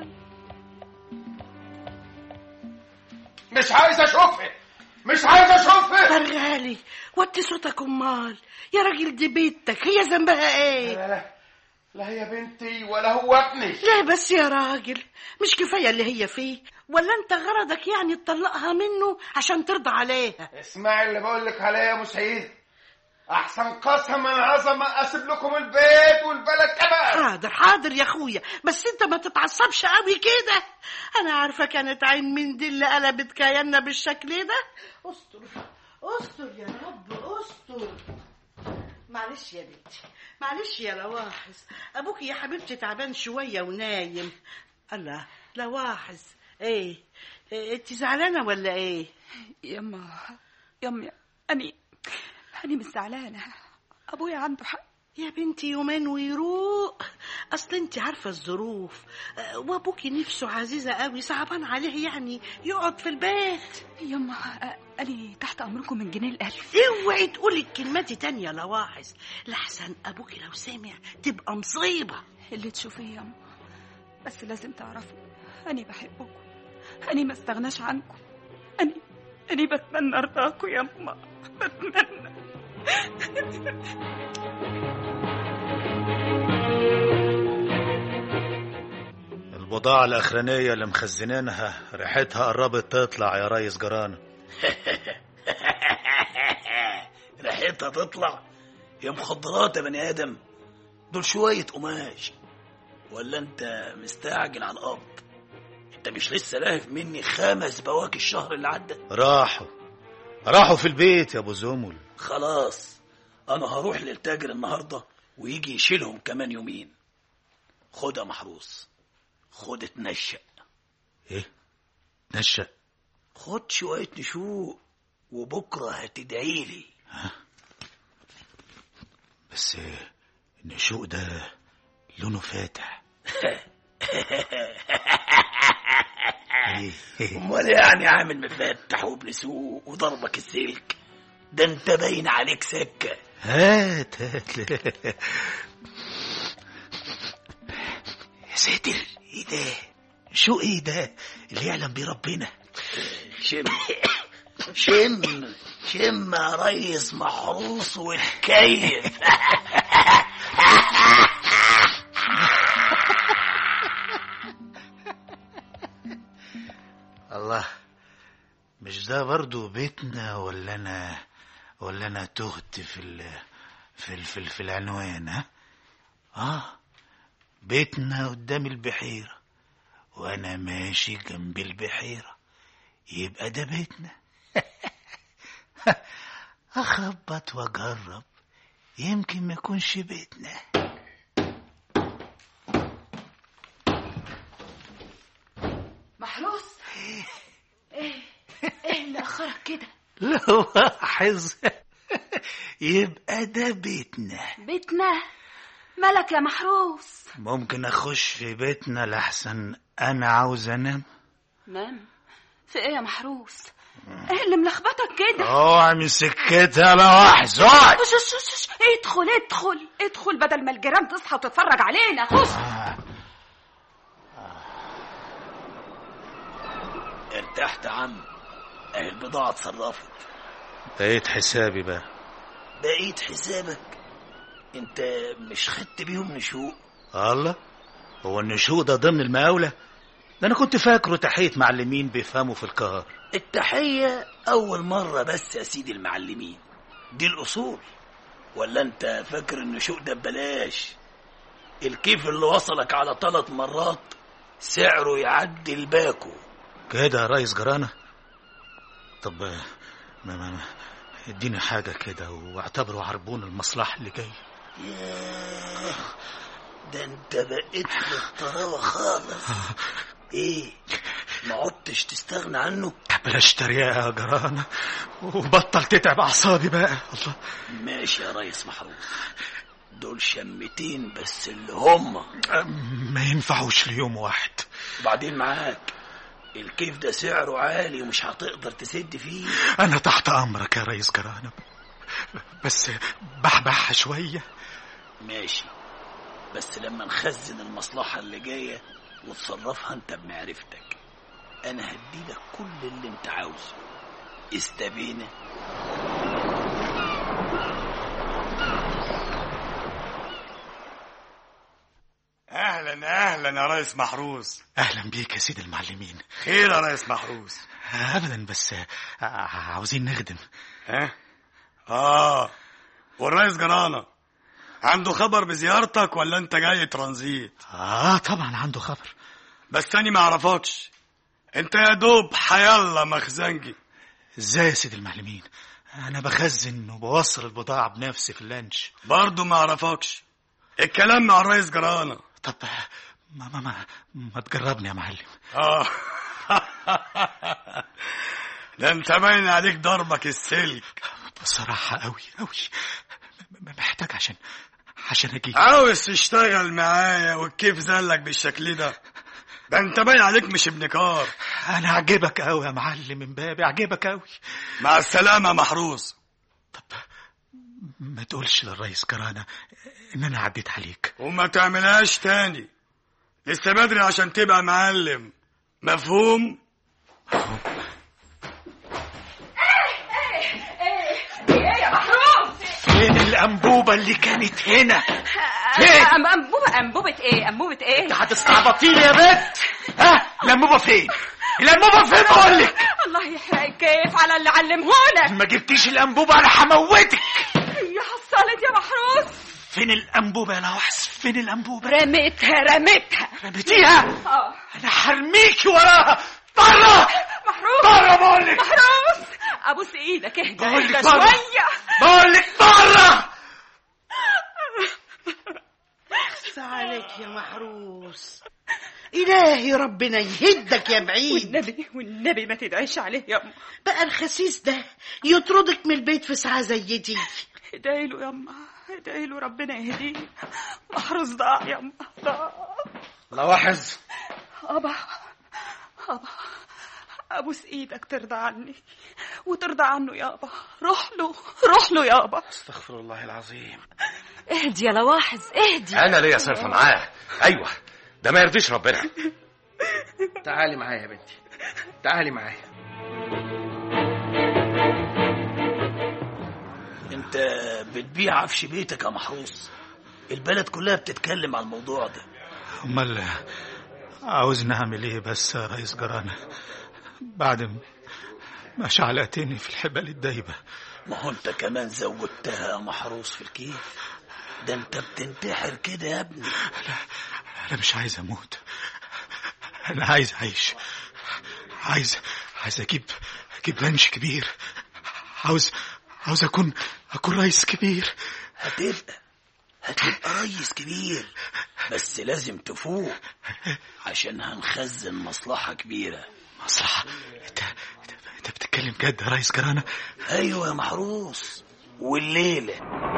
مش عايز اشوفها مش عايز اشوفها فرغالي وطي صوتك امال يا راجل دي بيتك هي ذنبها ايه لا لا لا هي بنتي ولا هو ابني لا بس يا راجل مش كفايه اللي هي فيه ولا انت غرضك يعني تطلقها منه عشان ترضى عليها اسمعي اللي بقول لك عليه يا ابو سعيد احسن قسم من عظمه اسيب لكم البيت والبلد كمان حاضر حاضر يا اخويا بس انت ما تتعصبش قوي كده انا عارفه كانت عين من دي اللي قلبت كياننا بالشكل ده استر استر يا رب استر معلش يا بنتي معلش يا لواحظ ابوك يا حبيبتي تعبان شويه ونايم الله لواحظ ايه, إيه انت زعلانه ولا ايه يما يما اني اني مش زعلانه ابويا عنده حق يا بنتي يومين ويروق اصل انت عارفه الظروف أه، وابوكي نفسه عزيزه قوي صعبان عليه يعني يقعد في البيت يما أ- اني تحت امركم من جنيه الالف اوعي تقولي الكلمه دي تانية يا لواحظ لحسن ابوكي لو سمع تبقى مصيبه اللي تشوفيه يما بس لازم تعرفوا اني بحبكم اني ما استغناش عنكم اني اني بتمنى رضاكم يما بتمنى البضاعة الأخرانية اللي مخزنينها ريحتها قربت تطلع يا ريس جرانة ريحتها تطلع يا مخدرات يا بني ادم دول شويه قماش ولا انت مستعجل على القبض انت مش لسه لاهف مني خمس بواكي الشهر اللي عدى راحوا راحوا في البيت يا ابو زمل خلاص انا هروح للتاجر النهارده ويجي يشيلهم كمان يومين خد يا محروس خد اتنشأ ايه نشأ خد شوية نشوء وبكرة هتدعي لي بس النشوء ده لونه فاتح امال يعني عامل مفتح وابن سوق وضربك السلك ده انت باين عليك سكه هات هات يا ساتر ايه ده شو ايه ده اللي يعلم بيه ربنا شم شم شم يا ريس محروس واتكيف الله مش ده برضو بيتنا ولا انا ولا انا تهت في ال في ال في, ال في العنوان ها اه بيتنا قدام البحيرة وانا ماشي جنب البحيرة يبقى ده بيتنا اخبط واجرب يمكن ما يكونش بيتنا محروس ايه ايه اللي اخرك كده لو لاحظ يبقى ده بيتنا بيتنا مالك يا محروس ممكن اخش في بيتنا لحسن انا عاوز انام نام في ايه يا محروس ايه اللي ملخبطك كده اوعى من سكتها لا واحد اقعد شش شش شش. ادخل ادخل ادخل بدل ما الجيران تصحى وتتفرج علينا خش ارتحت يا عم اهي البضاعة اتصرفت بقيت حسابي بقى بقيت حسابك انت مش خدت بيهم نشوء الله هو النشوء ده ضمن المقاولة ده انا كنت فاكره تحية معلمين بيفهموا في القهر التحية أول مرة بس يا سيدي المعلمين دي الأصول ولا أنت فاكر إن شوق ده ببلاش الكيف اللي وصلك على ثلاث مرات سعره يعدي الباكو كده يا ريس جرانة طب ما ما ما اديني حاجة كده واعتبره عربون المصلحة اللي جاي ياه ده انت بقيت في الطراوة خالص ايه ما عدتش تستغنى عنه بلاش تريقة يا جرانة وبطل تتعب أعصابي بقى الله ماشي يا ريس محروس دول شمتين بس اللي هم ما ينفعوش ليوم واحد وبعدين معاك الكيف ده سعره عالي ومش هتقدر تسد فيه أنا تحت أمرك يا ريس جرانة بس بحبح شوية ماشي بس لما نخزن المصلحة اللي جاية وتصرفها انت بمعرفتك انا هديلك كل اللي انت عاوزه استبينا اهلا اهلا يا ريس محروس أهلا بيك يا سيد المعلمين خير يا ريس محروس أبدا بس عاوزين نخدم ها اه والريس جرانة عنده خبر بزيارتك ولا انت جاي ترانزيت آه طبعا عنده خبر بس تاني ما اعرفكش انت يا دوب حيالله مخزنجي ازاي يا سيد المعلمين انا بخزن وبوصل البضاعة بنفسي في اللانش برضه ما اعرفكش الكلام مع الريس جرانة طب ما ما ما, ما تجربني يا معلم اه ده انت باين عليك ضربك السلك بصراحة قوي قوي محتاج عشان عشان اجي عاوز تشتغل معايا والكيف زلك بالشكل ده ده انت باين عليك مش ابن كار انا اعجبك قوي يا معلم من بابي اعجبك قوي مع السلامة محروس ما تقولش للريس كرانة ان انا عديت عليك وما تعملهاش تاني لسه بدري عشان تبقى معلم مفهوم ايه يا محروس فين الانبوبة اللي كانت هنا فين انبوبه انبوبه ايه انبوبه ايه انت هتستعبطيني يا بنت ها الانبوبة فين الانبوبة فين بقول لك الله يحرق كيف على اللي علمهولك ما جبتيش الانبوبة انا هموتك يا حصلت يا محروس فين الانبوبة يا لوحس فين الانبوبة رميتها رميتها رميتيها اه انا هرميكي وراها بره محروس بره بقول لك محروس ابوس ايدك اهدى بقول لك اهدى مرة. شويه بقول لك مرة بس عليك يا محروس إلهي ربنا يهدك يا بعيد والنبي والنبي ما تدعيش عليه يا أم بقى الخسيس ده يطردك من البيت في ساعة زي دي ادعي له يا أم ادعي له ربنا يهديه محروس ضاع يا أم ضاع لواحظ أبا أبا أبوس إيدك ترضى عني وترضى عنه يابا روح له روح له يابا استغفر الله العظيم اهدي يا لواحظ اهدي انا ليا صرفه معاه ايوه ده ما يرضيش ربنا تعالي معايا يا بنتي تعالي معايا انت بتبيع عفش بيتك يا محروس البلد كلها بتتكلم على الموضوع ده امال عاوزني اعمل ايه بس يا ريس جرانة بعد ما شعلقتني في الحبال الدايبة ما هو انت كمان زودتها يا محروس في الكيف ده انت بتنتحر كده يا ابني انا مش عايز اموت انا عايز اعيش عايز عايز اجيب اجيب لانش كبير عاوز عاوز اكون اكون رئيس كبير هتبقى هتبقى ريس كبير بس لازم تفوق عشان هنخزن مصلحة كبيرة مصلحة انت انت, انت بتتكلم جد يا ريس جرانة ايوه يا محروس والليلة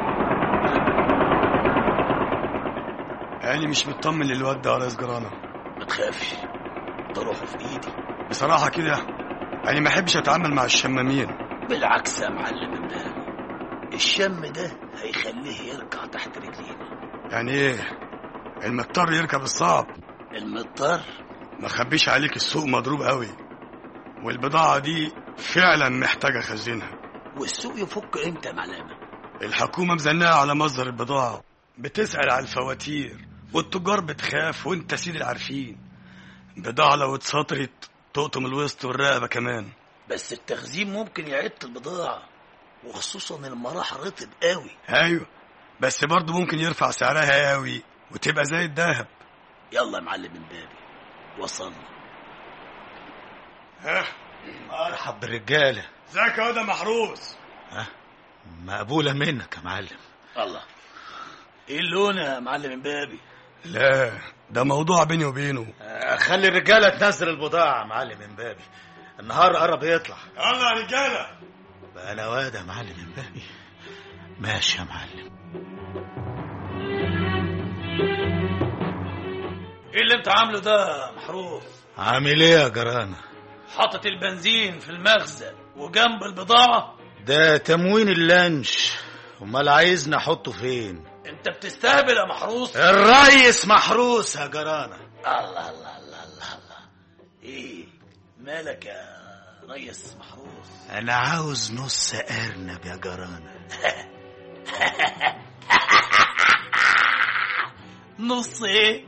يعني مش مطمن للواد ده يا ريس جرانة ما تخافش تروحوا في ايدي بصراحة كده يعني ما احبش اتعامل مع الشمامين بالعكس يا معلم النبي الشم ده هيخليه يركع تحت رجلينا يعني ايه المضطر يركب الصعب المضطر ما خبيش عليك السوق مضروب قوي والبضاعة دي فعلا محتاجة خزينها والسوق يفك امتى يا معلمة الحكومة مزنقة على مصدر البضاعة بتسأل على الفواتير والتجار بتخاف وانت سيد العارفين بضاعة لو اتسطرت تقطم الوسط والرقبة كمان بس التخزين ممكن يعد البضاعة وخصوصا المراح رطب قوي ايوه بس برضه ممكن يرفع سعرها قوي وتبقى زي الذهب يلا يا معلم امبابي وصلنا ها مرحب بالرجالة ازيك يا ده محروس ها مقبولة منك يا معلم الله ايه اللون يا معلم امبابي لا ده موضوع بيني وبينه آه، خلي الرجالة تنزل البضاعة يا معلم امبابي النهار قرب يطلع يلا يا رجالة بقى انا واد يا معلم امبابي ماشي يا معلم ايه اللي انت عامله ده يا محروس عامل ايه يا جرانة حاطط البنزين في المخزن وجنب البضاعة ده تموين اللانش امال عايزني احطه فين انت بتستهبل يا محروس الريس محروس يا جرانة الله الله الله الله الله ايه مالك يا ريس محروس انا عاوز نص ارنب يا جرانة نص ايه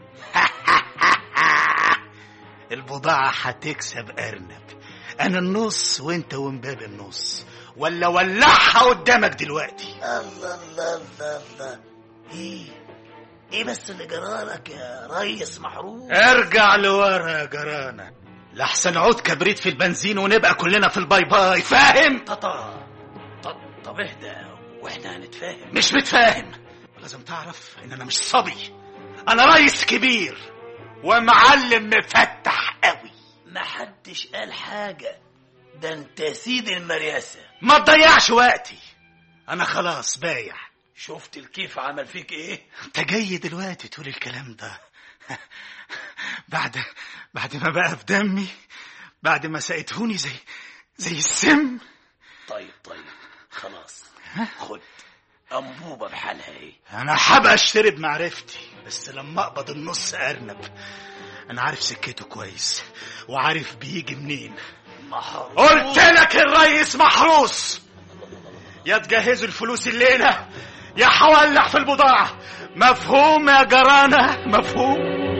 البضاعة هتكسب ارنب انا النص وانت ومبابي النص ولا ولعها قدامك دلوقتي الله الله الله الله ايه ايه بس اللي جرالك يا ريس محروس ارجع لورا يا جرانة لحسن عود كبريت في البنزين ونبقى كلنا في الباي باي فاهم طب طب طب اهدى واحنا هنتفاهم مش متفاهم لازم تعرف ان انا مش صبي انا ريس كبير ومعلم مفتح قوي محدش قال حاجة ده انت سيد المرياسة ما تضيعش وقتي انا خلاص بايع شفت الكيف عمل فيك ايه انت جاي دلوقتي تقول الكلام ده بعد بعد ما بقى في دمي بعد ما سقيتهوني زي زي السم طيب طيب خلاص خد انبوبة بحالها ايه انا حابة اشتري بمعرفتي بس لما اقبض النص ارنب انا عارف سكته كويس وعارف بيجي منين محروس قلت لك الريس محروس يا تجهزوا الفلوس الليلة يا حولع في البضاعة مفهوم يا جرانة مفهوم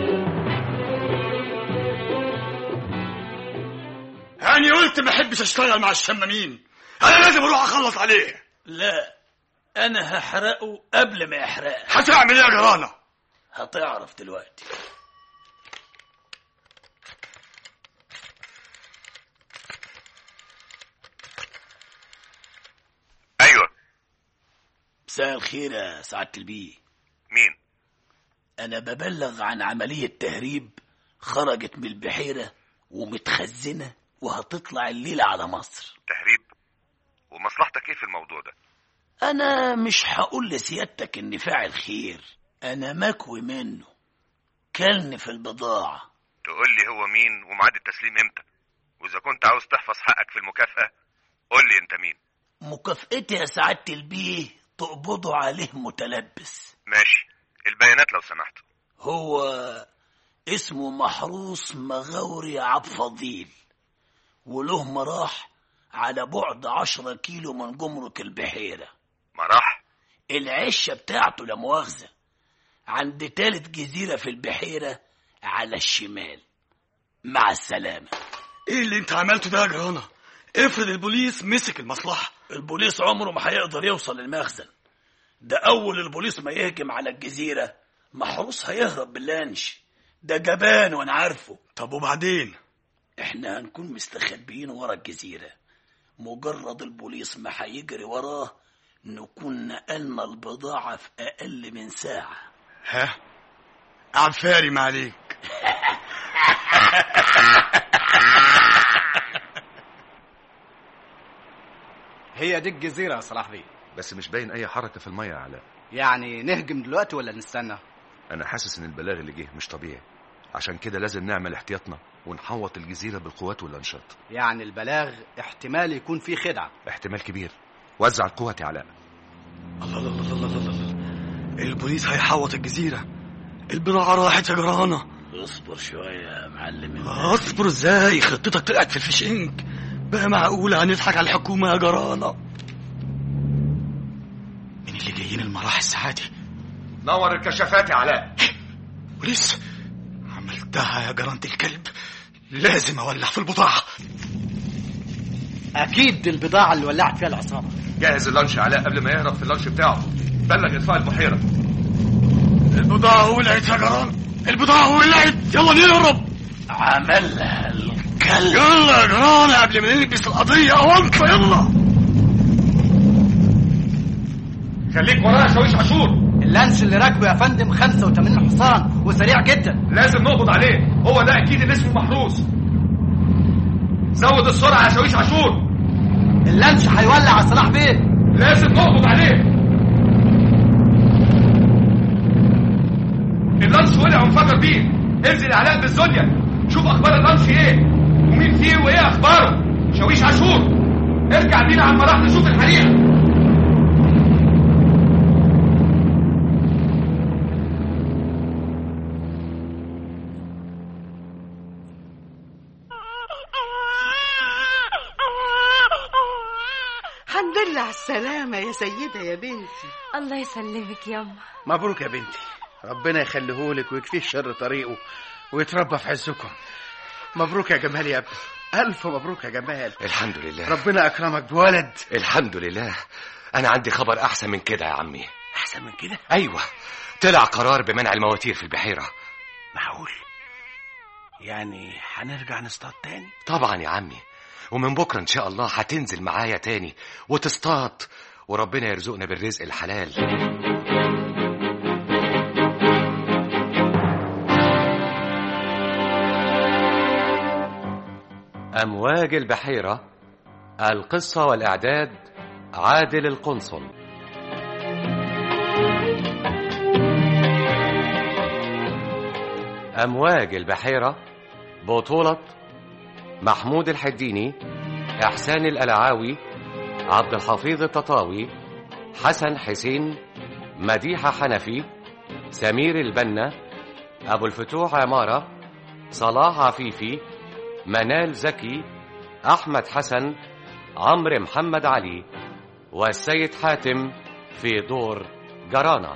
يعني قلت ما احبش اشتغل مع الشمامين انا لازم اروح اخلص عليه لا انا هحرقه قبل ما يحرقك هتعمل ايه يا جرانة هتعرف دلوقتي مساء الخير يا سعادة البيه مين أنا ببلغ عن عملية تهريب خرجت من البحيرة ومتخزنة وهتطلع الليلة على مصر تهريب ومصلحتك ايه في الموضوع ده أنا مش هقول لسيادتك إني فاعل خير أنا مكوي منه كلني في البضاعة تقول لي هو مين وميعاد التسليم امتى واذا كنت عاوز تحفظ حقك في المكافأة قول لي انت مين مكافئتي يا سعادة البيه تقبضوا عليه متلبس ماشي البيانات لو سمحت هو اسمه محروس مغاوري عبد فضيل وله مراح على بعد عشرة كيلو من جمرك البحيرة مراح العشة بتاعته لا مؤاخذة عند تالت جزيرة في البحيرة على الشمال مع السلامة ايه اللي انت عملته ده يا جرانا افرض البوليس مسك المصلحة البوليس عمره ما هيقدر يوصل للمخزن ده أول البوليس ما يهجم على الجزيرة محروس هيهرب باللانش ده جبان وأنا عارفه طب وبعدين احنا هنكون مستخبيين ورا الجزيرة مجرد البوليس ما هيجري وراه نكون نقلنا البضاعة في أقل من ساعة ها عفاري ما عليك هي دي الجزيرة يا صلاح بيه بس مش باين اي حركه في الميه يا علاء يعني نهجم دلوقتي ولا نستنى انا حاسس ان البلاغ اللي جه مش طبيعي عشان كده لازم نعمل احتياطنا ونحوط الجزيره بالقوات والانشاط يعني البلاغ احتمال يكون فيه خدعة احتمال كبير وزع القوة يا علاء الله الله الله الله الله الله البوليس هيحوط الجزيرة البضاعة راحت يا جرانا اصبر شوية يا معلم اصبر ازاي خطتك طلعت في الفشنك بقى معقولة هنضحك على الحكومة يا جرانا من اللي جايين المراح الساعة دي نور الكشافات يا علاء بوليس عملتها يا جرانة الكلب لازم اولع في البضاعة أكيد دي البضاعة اللي ولعت فيها العصابة جهز اللانش يا علاء قبل ما يهرب في اللانش بتاعه بلغ اطفاء البحيرة البضاعة ولعت يا جرانا البضاعة ولعت يلا نهرب عملها الكلب يلا يا جرانا قبل ما نلبس القضية أونطة يلا خليك ورايا يا شاويش عاشور اللانش اللي راكبه يا فندم 85 حصان وسريع جدا لازم نقبض عليه هو ده اكيد اللي اسمه محروس زود السرعه يا شاويش عاشور اللانش هيولع يا صلاح بيه لازم نقبض عليه اللانش ولع وانفجر بيه انزل يا علاء بالزونيا شوف اخبار اللانش ايه ومين فيه وايه اخباره شاويش عاشور ارجع بينا على المراح نشوف الحريقه الحمد لله على السلامة يا سيدة يا بنتي الله يسلمك ياما مبروك يا بنتي ربنا يخليهولك ويكفيه شر طريقه ويتربى في عزكم مبروك يا جمال يا ابني ألف مبروك يا جمال الحمد لله ربنا أكرمك بولد الحمد لله انا عندي خبر احسن من كده يا عمي أحسن من كده ايوه طلع قرار بمنع المواتير في البحيره معقول يعني هنرجع نصطاد تاني طبعا يا عمي ومن بكره ان شاء الله هتنزل معايا تاني وتصطاد وربنا يرزقنا بالرزق الحلال أمواج البحيرة القصة والإعداد عادل القنصل أمواج البحيرة بطولة محمود الحديني إحسان الألعاوي عبد الحفيظ التطاوي حسن حسين مديحة حنفي سمير البنا أبو الفتوح عمارة صلاح عفيفي منال زكي أحمد حسن عمرو محمد علي والسيد حاتم في دور جرانا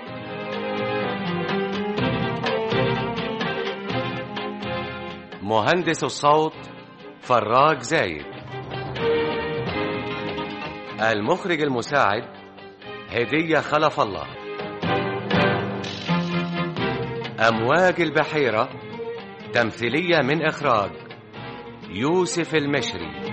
مهندس الصوت فراج زايد المخرج المساعد هدية خلف الله أمواج البحيرة تمثيلية من إخراج يوسف المشري